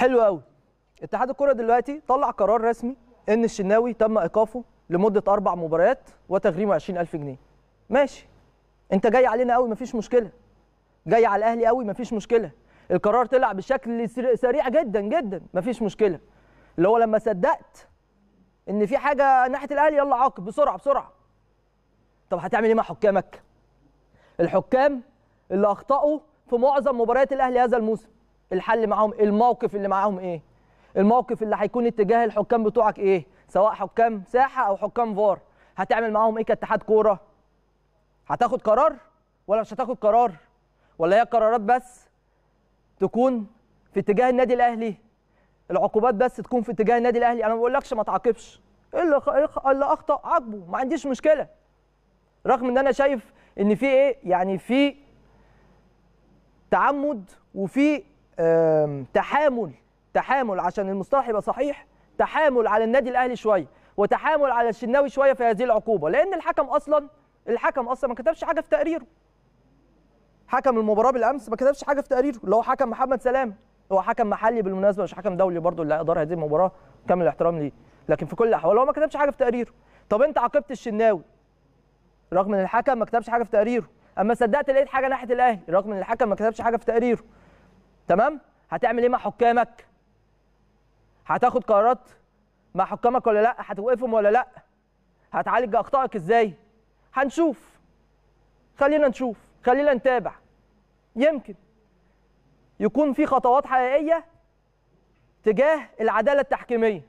حلو قوي اتحاد الكره دلوقتي طلع قرار رسمي ان الشناوي تم ايقافه لمده اربع مباريات وتغريمه 20000 جنيه ماشي انت جاي علينا قوي مفيش مشكله جاي على الاهلي قوي مفيش مشكله القرار طلع بشكل سر- سريع جدا جدا مفيش مشكله اللي هو لما صدقت ان في حاجه ناحيه الاهلي يلا عاقب بسرعه بسرعه طب هتعمل ايه مع حكامك الحكام اللي اخطاوا في معظم مباريات الاهلي هذا الموسم الحل معاهم الموقف اللي معاهم ايه الموقف اللي هيكون اتجاه الحكام بتوعك ايه سواء حكام ساحه او حكام فار هتعمل معاهم ايه كاتحاد كوره هتاخد قرار ولا مش هتاخد قرار ولا هي قرارات بس تكون في اتجاه النادي الاهلي العقوبات بس تكون في اتجاه النادي الاهلي انا ما بقولكش ما تعاقبش اللي خ- اللي اخطا عاقبه ما عنديش مشكله رغم ان انا شايف ان في ايه يعني في تعمد وفي آم، تحامل تحامل عشان المصطلح يبقى صحيح تحامل على النادي الاهلي شويه وتحامل على الشناوي شويه في هذه العقوبه لان الحكم اصلا الحكم اصلا ما كتبش حاجه في تقريره حكم المباراه بالامس ما كتبش حاجه في تقريره اللي هو حكم محمد سلام هو حكم محلي بالمناسبه مش حكم دولي برضو اللي ادار هذه المباراه كامل الاحترام ليه لكن في كل الاحوال هو ما كتبش حاجه في تقريره طب انت عاقبت الشناوي رغم ان الحكم ما كتبش حاجه في تقريره اما صدقت لقيت حاجه ناحيه الاهلي رغم ان الحكم ما كتبش حاجه في تقريره تمام هتعمل ايه مع حكامك هتاخد قرارات مع حكامك ولا لا هتوقفهم ولا لا هتعالج اخطائك ازاي هنشوف خلينا نشوف خلينا نتابع يمكن يكون في خطوات حقيقيه تجاه العداله التحكيميه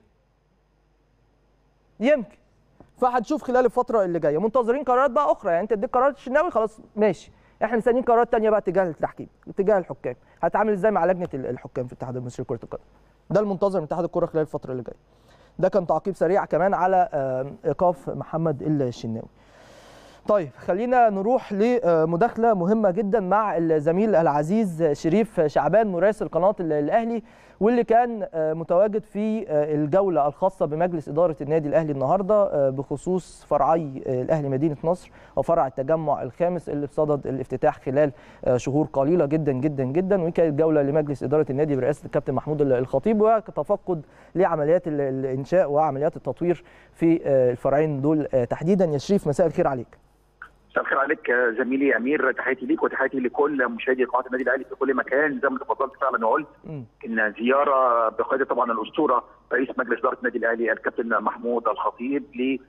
يمكن فهنشوف خلال الفتره اللي جايه منتظرين قرارات بقى اخرى يعني انت اديك قرارات الشناوي خلاص ماشي احنا مستنيين قرارات تانية بقى تجاه التحكيم تجاه الحكام هتعامل ازاي مع لجنه ال- الحكام في الاتحاد المصري لكره القدم ده المنتظر من اتحاد الكره خلال الفتره اللي جايه ده كان تعقيب سريع كمان على آه، ايقاف محمد الشناوي طيب خلينا نروح لمداخله مهمه جدا مع الزميل العزيز شريف شعبان مراسل قناه ال- الاهلي واللي كان آه، متواجد في آه، الجوله الخاصه بمجلس اداره النادي الاهلي النهارده آه، بخصوص فرعي آه، الاهلي مدينه نصر وفرع التجمع الخامس اللي بصدد الافتتاح خلال آه، شهور قليله جدا جدا جدا وكانت جوله لمجلس اداره النادي برئاسه الكابتن محمود الخطيب وتفقد لعمليات ال- الانشاء وعمليات التطوير في آه، الفرعين دول آه، تحديدا يا شريف مساء الخير عليك مساء الخير عليك آه، زميلي امير تحياتي ليك وتحياتي لكل مشاهدي قناه النادي الاهلي في كل مكان زي ما تفضلت فعلا وقلت مم. ان زياره بقياده طبعا الاسطوره رئيس مجلس اداره النادي الاهلي الكابتن محمود الخطيب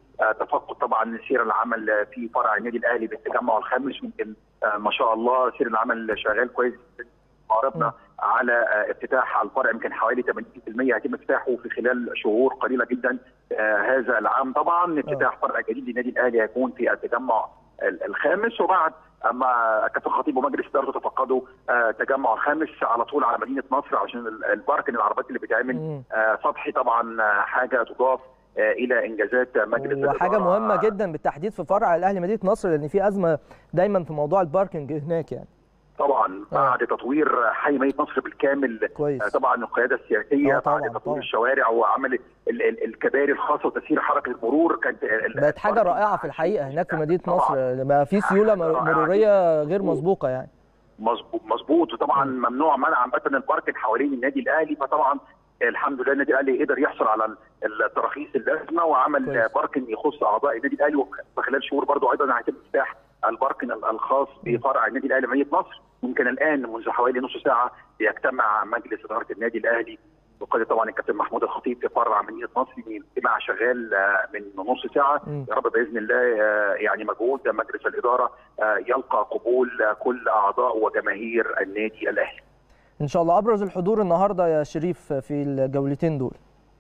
لتفقد طبعا سير العمل في فرع النادي الاهلي بالتجمع الخامس يمكن آه، ما شاء الله سير العمل شغال كويس عرضنا على آه، افتتاح الفرع يمكن حوالي 80% هيتم افتتاحه في خلال شهور قليله جدا آه، هذا العام طبعا افتتاح فرع جديد للنادي الاهلي هيكون في التجمع ال- الخامس وبعد اما كابتن خطيب ومجلس ادارته تفقدوا آه، تجمع الخامس على طول على مدينه نصر عشان ال- الباركن العربيات اللي بتعمل مم. آه، سطحي طبعا آه، حاجه تضاف آه، الى انجازات مجلس وحاجه الإدارة. مهمه جدا بالتحديد في فرع الاهلي مدينه نصر لان في ازمه دايما في موضوع الباركنج هناك يعني طبعا بعد تطوير حي مدينه نصر بالكامل كويس. آه، طبعا القياده السياسيه آه، طبعاً، بعد تطوير طبعاً. الشوارع وعمل ال- ال- الكباري الخاصه وتسيير حركه المرور كانت ال- بقت حاجه الباركنج رائعه في الحقيقه هناك في مدينه طبعاً. نصر بقى في سيوله مر- رائعة مروريه غير مسبوقه يعني مظبوط مظبوط وطبعا ممنوع منع عامه الباركنج حوالين النادي الاهلي فطبعا الحمد لله النادي الاهلي قدر يحصل على ال- التراخيص اللازمه وعمل كويس. باركنج يخص اعضاء النادي الاهلي وخلال شهور برضو ايضا هيتم افتتاح الباركنج الخاص بفرع النادي الاهلي مدينه نصر يمكن الان منذ حوالي نص ساعه يجتمع مجلس اداره النادي الاهلي وقال طبعا الكابتن محمود الخطيب في فرع مدينه نصر اجتماع شغال آه، من نص ساعه مم. يا رب باذن الله آه، يعني مجهود مجلس الاداره آه، يلقى قبول آه، كل اعضاء وجماهير النادي الاهلي. ان شاء الله ابرز الحضور النهارده يا شريف في الجولتين دول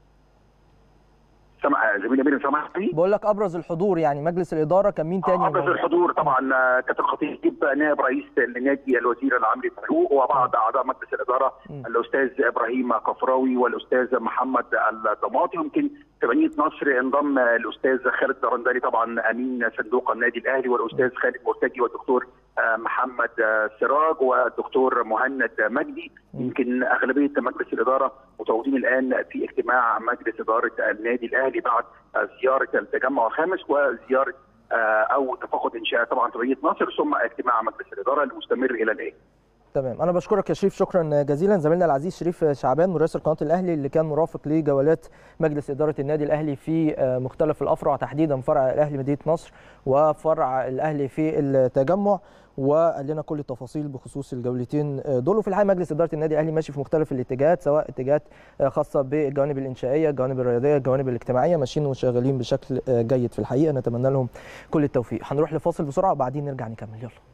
سمع زميلي امير سامحني بقول لك ابرز الحضور يعني مجلس الاداره كان مين تاني ابرز موجود؟ الحضور طبعا آه، كابتن خطيب نائب رئيس النادي الوزير العمري فاروق وبعض اعضاء مجلس الاداره مم. الاستاذ ابراهيم كفراوي والاستاذ محمد الضماطي يمكن في مدينه نصر انضم الاستاذ خالد درندلي طبعا امين صندوق النادي الاهلي والاستاذ خالد مرتجي والدكتور آه، محمد آه، سراج والدكتور مهند مجدي مم. يمكن اغلبيه مجلس الاداره متواجدين الان في اجتماع مجلس اداره النادي الاهلي بعد آه، زياره التجمع الخامس وزياره آه، او تفقد انشاء طبعا في مدينه نصر ثم اجتماع مجلس الاداره المستمر الى الان. تمام انا بشكرك يا شريف شكرا جزيلا زميلنا العزيز شريف شعبان مراسل قناه الاهلي اللي كان مرافق لجولات مجلس اداره النادي الاهلي في مختلف الافرع تحديدا فرع الاهلي مدينه نصر وفرع الاهلي في التجمع وقال لنا كل التفاصيل بخصوص الجولتين دول وفي الحقيقه مجلس اداره النادي الاهلي ماشي في مختلف الاتجاهات سواء اتجاهات خاصه بالجوانب الانشائيه الجوانب الرياضيه الجوانب الاجتماعيه ماشيين وشغالين بشكل جيد في الحقيقه نتمنى لهم كل التوفيق هنروح لفاصل بسرعه وبعدين نرجع نكمل يلا